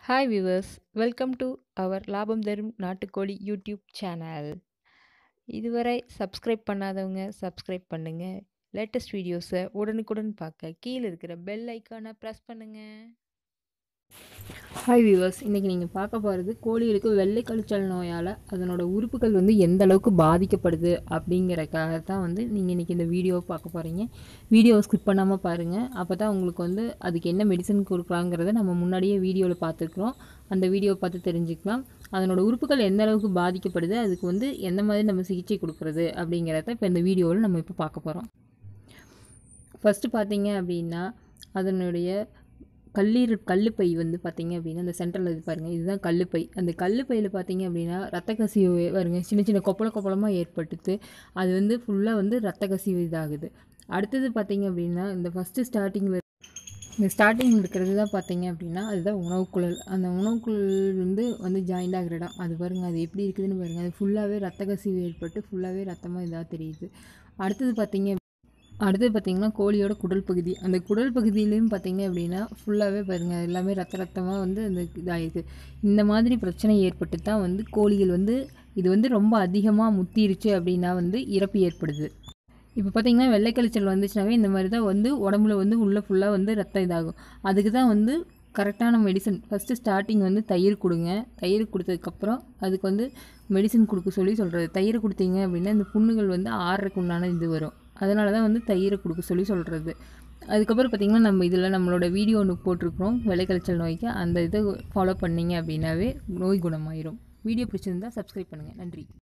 hi viewers welcome to our லாபம் தரும் நாட்டுக்கோழி யூடியூப் சேனல் இதுவரை சப்ஸ்கிரைப் பண்ணாதவங்க சப்ஸ்கிரைப் பண்ணுங்கள் லேட்டஸ்ட் வீடியோஸை உடனுக்குடன் பார்க்க கீழே இருக்கிற பெல் ஐக்கானை ப்ரெஸ் பண்ணுங்கள் ஹாய் வியூவர்ஸ் இன்றைக்கி நீங்கள் பார்க்க போகிறது கோழிகளுக்கு வெள்ளை கழிச்சல் நோயால் அதனோட உறுப்புகள் வந்து எந்த அளவுக்கு பாதிக்கப்படுது அப்படிங்கிறக்காக தான் வந்து நீங்கள் இன்றைக்கி இந்த வீடியோவை பார்க்க போகிறீங்க வீடியோவை ஸ்கிப் பண்ணாமல் பாருங்கள் அப்போ தான் உங்களுக்கு வந்து அதுக்கு என்ன மெடிசன் கொடுக்கலாங்கிறத நம்ம முன்னாடியே வீடியோவில் பார்த்துருக்குறோம் அந்த வீடியோவை பார்த்து தெரிஞ்சுக்கலாம் அதனோட உறுப்புகள் எந்த அளவுக்கு பாதிக்கப்படுது அதுக்கு வந்து எந்த மாதிரி நம்ம சிகிச்சை கொடுக்குறது அப்படிங்கிறத இப்போ இந்த வீடியோவில் நம்ம இப்போ பார்க்க போகிறோம் ஃபஸ்ட்டு பார்த்தீங்க அப்படின்னா அதனுடைய கல்லீரல் கல்லுப்பை வந்து பார்த்தீங்க அப்படின்னா அந்த சென்டரில் இது பாருங்கள் இதுதான் கல்லுப்பை அந்த கல்லுப்பையில் பார்த்தீங்க அப்படின்னா ரத்த கசிவு வருங்க சின்ன சின்ன கொப்பள கொப்பளமாக ஏற்பட்டுட்டு அது வந்து ஃபுல்லாக வந்து ரத்த கசிவு இதாகுது அடுத்தது பார்த்தீங்க அப்படின்னா இந்த ஃபஸ்ட்டு ஸ்டார்டிங்கில் இந்த ஸ்டார்டிங் இருக்கிறது தான் பார்த்தீங்க அப்படின்னா அதுதான் உணவுக்குழல் அந்த உணவுக்குழல் வந்து வந்து ஜாயிண்ட் ஆகிற இடம் அது பாருங்கள் அது எப்படி இருக்குதுன்னு பாருங்கள் அது ஃபுல்லாகவே ரத்த கசிவு ஏற்பட்டு ஃபுல்லாகவே ரத்தமாக இதாக தெரியுது அடுத்தது பார்த்தீங்க அடுத்தது பார்த்திங்கன்னா கோழியோட குடல் பகுதி அந்த குடல் பகுதியிலையும் பார்த்திங்க அப்படின்னா ஃபுல்லாகவே பாருங்கள் எல்லாமே ரத்த ரத்தமாக வந்து அந்த இதாகிருக்கு இந்த மாதிரி பிரச்சனை ஏற்பட்டு தான் வந்து கோழிகள் வந்து இது வந்து ரொம்ப அதிகமாக முத்திருச்சு அப்படின்னா வந்து இறப்பு ஏற்படுது இப்போ பார்த்திங்கன்னா வெள்ளைக்கழிச்சல் வந்துச்சுனாவே இந்த மாதிரி தான் வந்து உடம்புல வந்து உள்ளே ஃபுல்லாக வந்து ரத்தம் இதாகும் அதுக்கு தான் வந்து கரெக்டான மெடிசன் ஃபஸ்ட்டு ஸ்டார்டிங் வந்து தயிர் கொடுங்க தயிர் கொடுத்ததுக்கப்புறம் அதுக்கு வந்து மெடிசன் கொடுக்க சொல்லி சொல்கிறது தயிர் கொடுத்தீங்க அப்படின்னா இந்த புண்ணுகள் வந்து ஆறுறதுக்கு உண்டான இது வரும் அதனால தான் வந்து தயிரை கொடுக்க சொல்லி சொல்கிறது அதுக்கப்புறம் பார்த்திங்கன்னா நம்ம இதில் நம்மளோட வீடியோ ஒன்று போட்டிருக்கிறோம் விளைக்கழிச்சல் நோய்க்கு அந்த இதை ஃபாலோ பண்ணிங்க அப்படின்னாவே நோய் குணமாயிரும் வீடியோ பிடிச்சிருந்தா சப்ஸ்கிரைப் பண்ணுங்கள் நன்றி